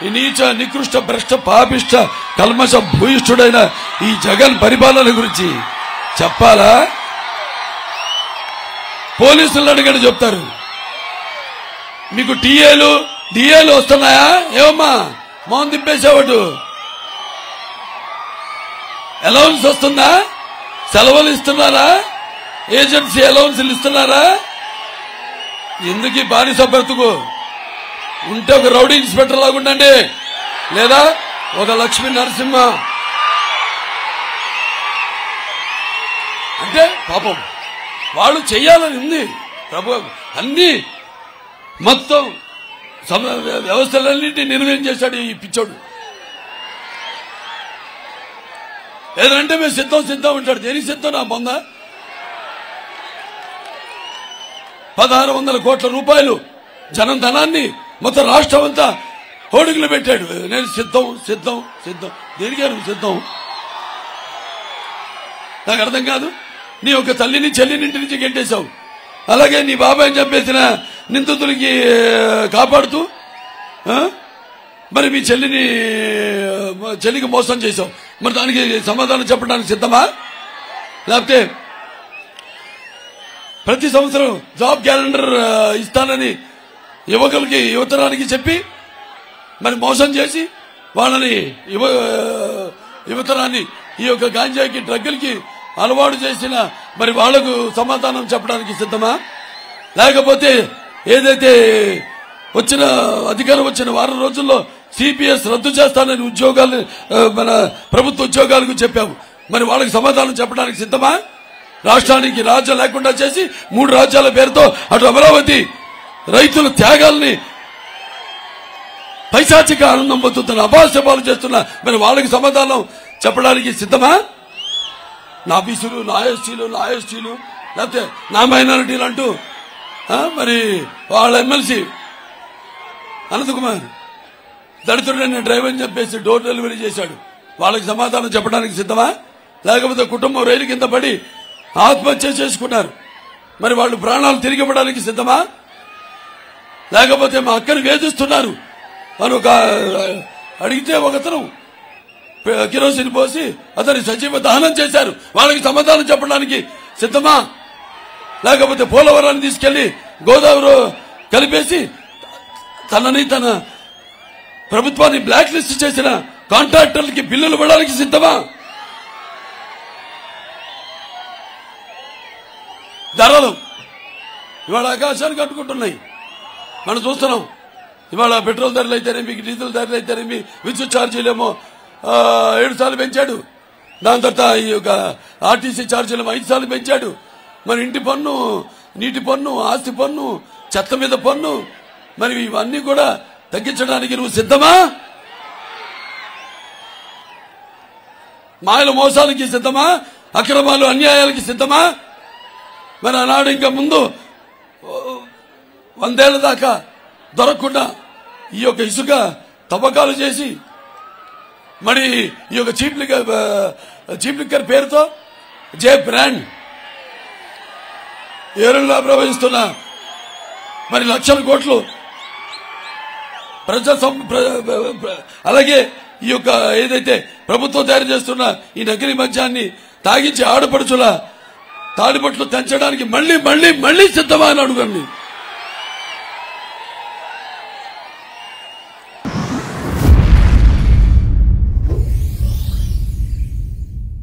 ఈ నీచ నికృష్ట భ్రష్ట పాపిష్ట కల్మష భూయిష్ఠుడైన ఈ జగన్ పరిపాలన గురించి చెప్పాలా పోలీసులు అడిగని చెప్తారు మీకు టీఏలు డిఏలు వస్తున్నాయా ఏమమ్మా మౌన్ తిప్పేసేవాడు అలౌన్స్ వస్తుందా సెలవులు ఇస్తున్నారా ఏజెన్సీ అలౌన్స్లు ఇస్తున్నారా ఎందుకు ఈ బానిస బ్రతుకు ఉంటే ఒక రౌడీ ఇన్స్పెక్టర్ లాగా ఉండండి లేదా ఒక లక్ష్మీ నరసింహ అంటే పాపం వాళ్ళు చెయ్యాలని ఉంది ప్రభు అన్ని మొత్తం సమ- వ్యవస్థలన్నింటినీ నిర్వహణ చేశాడు ఈ పిచ్చోడు ఏదంటే మేము సిద్ధం సిద్ధం ఉంటాడు దేనికి సిద్ధం నా పొంద పదహారు వందల కోట్ల రూపాయలు జనం ధనాన్ని మొత్తం రాష్ట్రం అంతా హోడుగులు పెట్టాడు నేను సిద్ధం సిద్ధం సిద్ధం దేనికే నువ్వు సిద్ధం నాకు అర్థం కాదు నీ యొక్క తల్లిని చెల్లిని ఇంటి నుంచి గెంటేశావు అలాగే నీ బాబాయ్ చంపేసిన నిందితులకి ఆ, కాపాడుతూ ఆ? మరి మీ చెల్లిని ఆ, చెల్లికి మోసం చేశావు మరి దానికి సమాధానం చెప్పడానికి సిద్ధమా లేకపోతే ప్రతి సంవత్సరం జాబ్ క్యాలెండర్ ఆ, ఇస్తానని యువకులకి యువతరానికి చెప్పి మరి మోసం చేసి వాళ్ళని యువ యువతరాన్ని ఈ యొక్క గాంజాకి డ్రగ్గులకి అలవాటు చేసిన మరి వాళ్లకు సమాధానం చెప్పడానికి సిద్ధమా లేకపోతే ఏదైతే వచ్చిన అధికారం వచ్చిన వారం రోజుల్లో సిపిఎస్ రద్దు చేస్తానని ఉద్యోగాలు ఆ, మన ప్రభుత్వ ఉద్యోగాలకు చెప్పాము మరి వాళ్ళకి సమాధానం చెప్పడానికి సిద్ధమా రాష్ట్రానికి రాజ్యం లేకుండా చేసి మూడు రాజ్యాల పేరుతో అటు అమరావతి రైతుల త్యాగాల్ని పైశాచిక ఆనందం పొందుతున్న అభాస్యపాలు చేస్తున్న మరి వాళ్ళకి సమాధానం చెప్పడానికి సిద్ధమా నా బీసీలు నా ఎస్టీలు నా ఎస్టీలు లేకపోతే నా మైనారిటీలు అంటూ ఆ, మరి వాళ్ళ ఎమ్మెల్సీ అనంతకుమార్ దళితుడైన డ్రైవర్ అని చెప్పేసి డోర్ డెలివరీ చేశాడు వాళ్ళకి సమాధానం చెప్పడానికి సిద్ధమా లేకపోతే కుటుంబం రైలు కింద పడి ఆత్మహత్య చేసుకున్నారు మరి వాళ్ళు ప్రాణాలు తిరిగి ఇవ్వడానికి సిద్ధమా లేకపోతే మా అక్కని వేధిస్తున్నారు అని ఒక అడిగితే ఒకతను కిరోసిన్ పోసి అతని సజీవ దహనం చేశారు వాళ్ళకి సమాధానం చెప్పడానికి సిద్ధమా లేకపోతే పోలవరాన్ని తీసుకెళ్లి గోదావరి కలిపేసి తనని తన ప్రభుత్వాన్ని బ్లాక్ లిస్ట్ చేసిన కాంట్రాక్టర్లకి బిల్లులు ఇవ్వడానికి సిద్ధమా ధరలు ఇవాళ ఆకాశానికి కట్టుకుంటున్నాయి మనం చూస్తున్నాం ఇవాళ పెట్రోల్ ధరలు అయితేనేమి డీజిల్ ధరలు అయితేనేమి విద్యుత్ ఛార్జీలేమో ఆ, ఏడు సార్లు పెంచాడు దాని తర్వాత ఈ యొక్క ఆర్టీసీ ఛార్జీలు ఐదు సార్లు పెంచాడు మరి ఇంటి పన్ను నీటి పన్ను ఆస్తి పన్ను చెత్త మీద పన్ను మరి ఇవన్నీ కూడా తగ్గించడానికి నువ్వు సిద్ధమా మాయల మోసాలకి సిద్ధమా అక్రమాలు అన్యాయాలకి సిద్ధమా మరి ఆనాడు ఇంకా ముందు ఓ, వందేళ్ల దాకా దొరకకుండా ఈ యొక్క ఇసుక తవ్వకాలు చేసి మరి ఈ యొక్క చీప్ లిక్కర్ చీప్ లిక్కర్ పేరుతో జే బ్రాండ్ ఏరులా ప్రవహిస్తున్న మరి లక్షల కోట్లు ప్రజా సం- ప్ర- ప్ర- ప్ర- అలాగే ఈ యొక్క ఏదైతే ప్రభుత్వం తయారు చేస్తున్న ఈ నకిలీ మద్యాన్ని తాగించి ఆడపడుచుల తాడిపట్లు తెంచడానికి మళ్ళీ మళ్ళీ మళ్ళీ సిద్ధమా అని అడుగండి